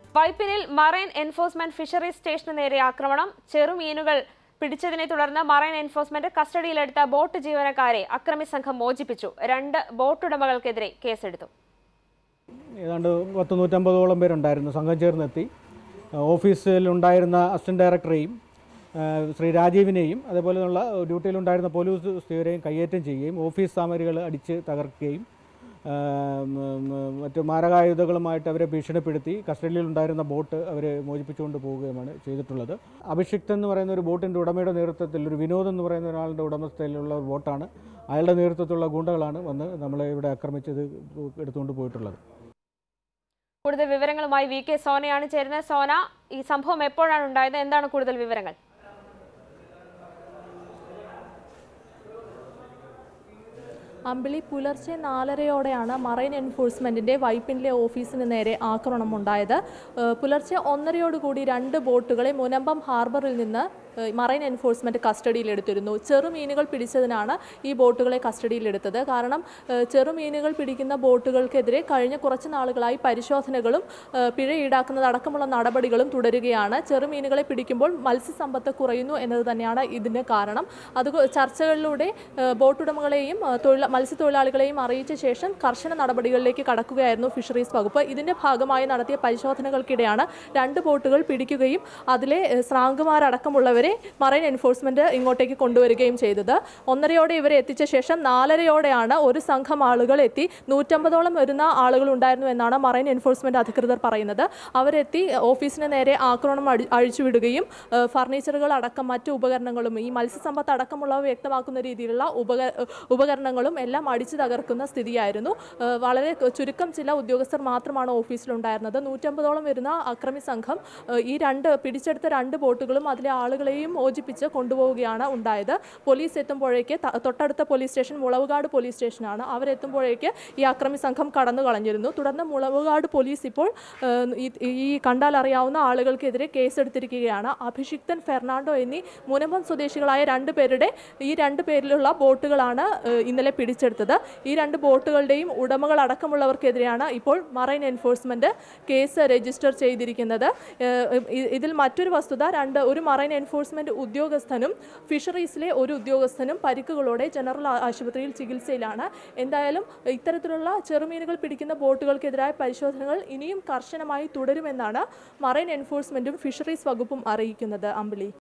വൈപ്പിനിൽ marine enforcement fisheries സ്റ്റേഷന് നേരെ ആക്രമണം ചെറുമീനുകൾ പിടിച്ചതിനെ തുടർന്ന് മറൈൻ എൻഫോഴ്സ്മെന്റ് കസ്റ്റഡിയിലെടുത്ത ബോട്ട് ജീവനക്കാരെ അക്രമി സംഘം മോചിപ്പിച്ചു രണ്ട് ബോട്ടുടമകൾക്കെതിരെ കേസെടുത്തു ഏതാണ്ട് പത്ത് നൂറ്റമ്പതോളം പേരുണ്ടായിരുന്നു സംഘം ചേർന്നെത്തി ഓഫീസിലുണ്ടായിരുന്ന അസിസ്റ്റന്റ് ഡയറക്ടറെയും ആ, ശ്രീ രാജീവിനെയും അതേപോലെയുള്ള ഡ്യൂട്ടിയിലുണ്ടായിരുന്ന പോലീസ് ഉദ്യോഗസ്ഥരെയും കയ്യേറ്റം ചെയ്യുകയും ഓഫീസ് സാമഗ്രികൾ അടിച്ച് തകർക്കുകയും ആ, ഉം, ഉം, മറ്റ് മാരകായുധങ്ങളുമായിട്ട് അവരെ ഭീഷണിപ്പെടുത്തി കസ്റ്റഡിയിലുണ്ടായിരുന്ന ബോട്ട് അവർ മോചിപ്പിച്ചുകൊണ്ട് പോവുകയുമാണ് ചെയ്തിട്ടുള്ളത് അഭിഷിക്ത് എന്ന് പറയുന്ന ഒരു ബോട്ടിൻ്റെ ഉടമയുടെ നേതൃത്വത്തിൽ ഒരു വിനോദ് എന്ന് പറയുന്ന ഒരാളുടെ ഉടമസ്ഥയിലുള്ള ഒരു ബോട്ടാണ് അയാളുടെ നേതൃത്വത്തിലുള്ള ഗുണ്ടകളാണ് വന്ന് നമ്മളെ ഇവിടെ ആക്രമിച്ചത് എടുത്തുകൊണ്ട് പോയിട്ടുള്ളത് കൂടുതൽ വിവരങ്ങളുമായി വി കെ സോനയാണ് ചേരുന്നത് സോന ഈ സംഭവം എപ്പോഴാണ് ഉണ്ടായത് എന്താണ് കൂടുതൽ വിവരങ്ങൾ അമ്പിളി പുലർച്ചെ നാലരയോടെയാണ് മറൈൻ എൻഫോഴ്സ്മെന്റിന്റെ വൈപ്പിനിലെ ഓഫീസിന് നേരെ ആക്രമണമുണ്ടായത് ഏഹ് പുലർച്ചെ ഒന്നരയോടുകൂടി രണ്ട് ബോട്ടുകളെ മുനമ്പം ഹാർബറിൽ നിന്ന് ഏഹ് മറൈൻ എൻഫോഴ്സ്മെന്റ് കസ്റ്റഡിയിലെടുത്തിരുന്നു ചെറുമീനുകൾ പിടിച്ചതിനാണ് ഈ ബോട്ടുകളെ കസ്റ്റഡിയിലെടുത്തത് കാരണം ഏഹ് ചെറുമീനുകൾ പിടിക്കുന്ന ബോട്ടുകൾക്കെതിരെ കഴിഞ്ഞ കുറച്ച് നാളുകളായി പരിശോധനകളും ഏഹ് പിഴ ഈടാക്കുന്നതടക്കമുള്ള നടപടികളും തുടരുകയാണ് ചെറുമീനുകളെ പിടിക്കുമ്പോൾ മത്സ്യസമ്പത്ത് കുറയുന്നു എന്നത് തന്നെയാണ് ഇതിന് കാരണം അത് ചർച്ചകളിലൂടെ ഏഹ് ബോട്ടുടമകളെയും ഏഹ് തൊഴില മത്സ്യത്തൊഴിലാളികളെയും അറിയിച്ച ശേഷം കർശന നടപടികളിലേക്ക് കടക്കുകയായിരുന്നു ഫിഷറീസ് വകുപ്പ് ഇതിന്റെ ഭാഗമായി നടത്തിയ പരിശോധനകൾക്കിടെയാണ് രണ്ട് ബോട്ടുകൾ പിടിക്കുകയും അതിലെ ഏഹ് സ്രാങ്കുമാരടക്കമുള്ളവരെ മറൈൻ എൻഫോഴ്സ്മെന്റ് ഇങ്ങോട്ടേക്ക് കൊണ്ടുവരികയും ചെയ്തത് ഒന്നരയോടെ ഇവരെ എത്തിച്ച ശേഷം നാലരയോടെയാണ് ഒരു സംഘം ആളുകൾ എത്തി നൂറ്റമ്പതോളം വരുന്ന ആളുകൾ ഉണ്ടായിരുന്നു എന്നാണ് മറൈൻ എൻഫോഴ്സ്മെന്റ് അധികൃതർ പറയുന്നത് അവരെത്തി ഓഫീസിന് നേരെ ആക്രമണം അടി- അഴിച്ചുവിടുകയും ഏഹ് ഫർണിച്ചറുകൾ അടക്കം മറ്റു ഉപകരണങ്ങളും ഈ മത്സ്യസമ്പത്ത് അടക്കമുള്ളവ വ്യക്തമാക്കുന്ന രീതിയിലുള്ള ഉപക ഉപകരണങ്ങളും എല്ലാം അടിച്ചു തകർക്കുന്ന സ്ഥിതിയായിരുന്നു ഏഹ് വളരെ ചുരുക്കം ചില ഉദ്യോഗസ്ഥർ മാത്രമാണ് ഓഫീസിലുണ്ടായിരുന്നത് നൂറ്റമ്പതോളം വരുന്ന അക്രമി സംഘം ഏഹ് ഈ രണ്ട് പിടിച്ചെടുത്ത രണ്ട് ബോട്ടുകളും അതിലെ ആളുകളെയും മോചിപ്പിച്ച് കൊണ്ടുപോവുകയാണ് ഉണ്ടായത് പോലീസ് എത്തുമ്പോഴേക്ക് ത- തൊട്ടടുത്ത പോലീസ് സ്റ്റേഷൻ മുളവുകാട് പോലീസ് സ്റ്റേഷനാണ് അവരെത്തുമ്പോഴേക്ക് ഈ അക്രമി സംഘം കടന്നു കളഞ്ഞിരുന്നു തുടർന്ന് മുളവുകാട് പോലീസ് ഇപ്പോൾ ഏഹ്, ഈ- ഈ കണ്ടാൽ അറിയാവുന്ന ആളുകൾക്കെതിരെ കേസെടുത്തിരിക്കുകയാണ് അഭിഷിക്തൻ ഫെർണാണ്ടോ എന്നീ മുനമ്പം സ്വദേശികളായ രണ്ട് പേരുടെ ഈ രണ്ട് പേരിലുള്ള ബോട്ടുകളാണ് ഏഹ്, ഇന്നലെ പിടിച്ചെടുത്തത് ഈ രണ്ട് ബോട്ടുകളുടെയും ഉടമകൾ അടക്കമുള്ളവർക്കെതിരെയാണ് ഇപ്പോൾ മറൈൻ എൻഫോഴ്സ്മെന്റ് കേസ് രജിസ്റ്റർ ചെയ്തിരിക്കുന്നത് ഏഹ്, ഇ- ഇതിൽ മറ്റൊരു വസ്തുത രണ്ട് ഒരു മറൈൻ എൻഫോഴ്സ്മെന്റ് ഉദ്യോഗസ്ഥനും ഫിഷറീസിലെ ഒരു ഉദ്യോഗസ്ഥനും പരിക്കുകളോടെ ജനറൽ ആ- ആശുപത്രിയിൽ ചികിത്സയിലാണ് എന്തായാലും ഇത്തരത്തിലുള്ള ചെറുമീനുകൾ പിടിക്കുന്ന ബോട്ടുകൾക്കെതിരായ പരിശോധനകൾ ഇനിയും കർശനമായി തുടരുമെന്നാണ് മറൈൻ എൻഫോഴ്സ്മെന്റും ഫിഷറീസ് വകുപ്പും അറിയിക്കുന്നത് അമ്പിളി